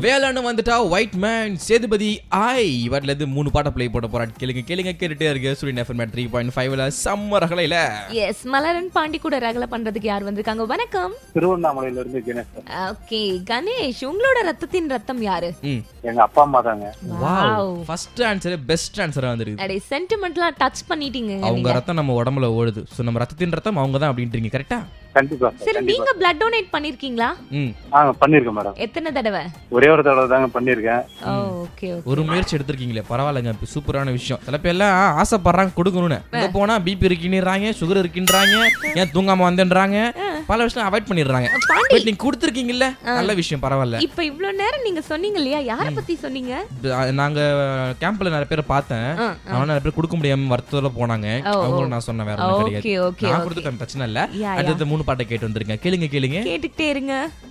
வேலைன்னு வந்துட்டா white man Sethupathi ஐ இவர்ல இருந்து மூணு பாட்டை ப்ளே போட போறான் கேளுங்க கேளுங்க கேட்டுட்டே இருக்கு சூரியன் எஃப்எம் த்ரீ பாயிண்ட் ஃபைவ்ல செம்ம ரகலையில எஸ் மலரன் பாண்டி கூட ரகல பண்றதுக்கு யார் வந்திருக்காங்க வணக்கம் திருவண்ணாமலையில இருந்து கணேசன் ஓகே கணேஷ் உங்களோட ரத்தத்தின் ரத்தம் யாரு ம் எங்க அப்பா அம்மா தாங்க வாவ் ஃபர்ஸ்ட் ஆன்சர் பெஸ்ட் ஆன்சரா வந்திருக்கு அடே சென்டிமெண்ட்லாம் டச் பண்ணிட்டீங்க அவங்க ரத்தம் நம்ம உடம்புல ஓடுது சோ நம்ம ரத்தத்தின் ரத்தம் அவங்க தான் அப்படின்றீங்க கரெக்டா கண்டிப்பா சார் சரி நீங்க பிளட் டொனேட் பண்ணிருக்கீங்களா ம் ஆ பண்ணிருக்கேன் மேடம் எத்தனை தடவை ஒரே ஒரு தடவை தாங்க பண்ணிருக்கேன் ஓ ஓகே ஓகே ஒரு முயற்சி எடுத்திருக்கீங்களே பரவாயில்லைங்க இப்ப சூப்பரான விஷயம் சில பேர் எல்லாம் ஆசைப்படுறாங்க கொடுக்கணும்னு இங்க போனா பிபி இருக்கின்றாங்க சுகர் இருக்கின்றாங்க ஏன் தூங்காம வந்தேன்றாங்க பல விஷயம் அவாய்ட் பண்ணிடுறாங்க பாண்டி பட் நீங்க கொடுத்துருக்கீங்கல்ல நல்ல விஷயம் பரவாயில்ல இப்ப இவ்ளோ நேரம் நீங்க சொன்னீங்க இல்லையா யார பத்தி சொன்னீங்க இது, அ, நாங்க கேம்ப்ல நிறைய பேர் பார்த்தேன் ஆ, அவன் நிறைய பேர் கொடுக்க முடியாம வருத்தத்துல போனாங்க ஓ, ஓ. அவங்களும் நான் சொன்னேன் வேற ஒண்ணும் ஓகே கிடையாது ஓகே நான் கொடுத்துட்டேன் பிரச்சனை இல்ல யா, யா. அடுத்த மூணு பாட்டை கேட்டு வந்திருக்கேன் கேளுங்க கேளுங்க கேட்டுக்கிட்டே இருங்க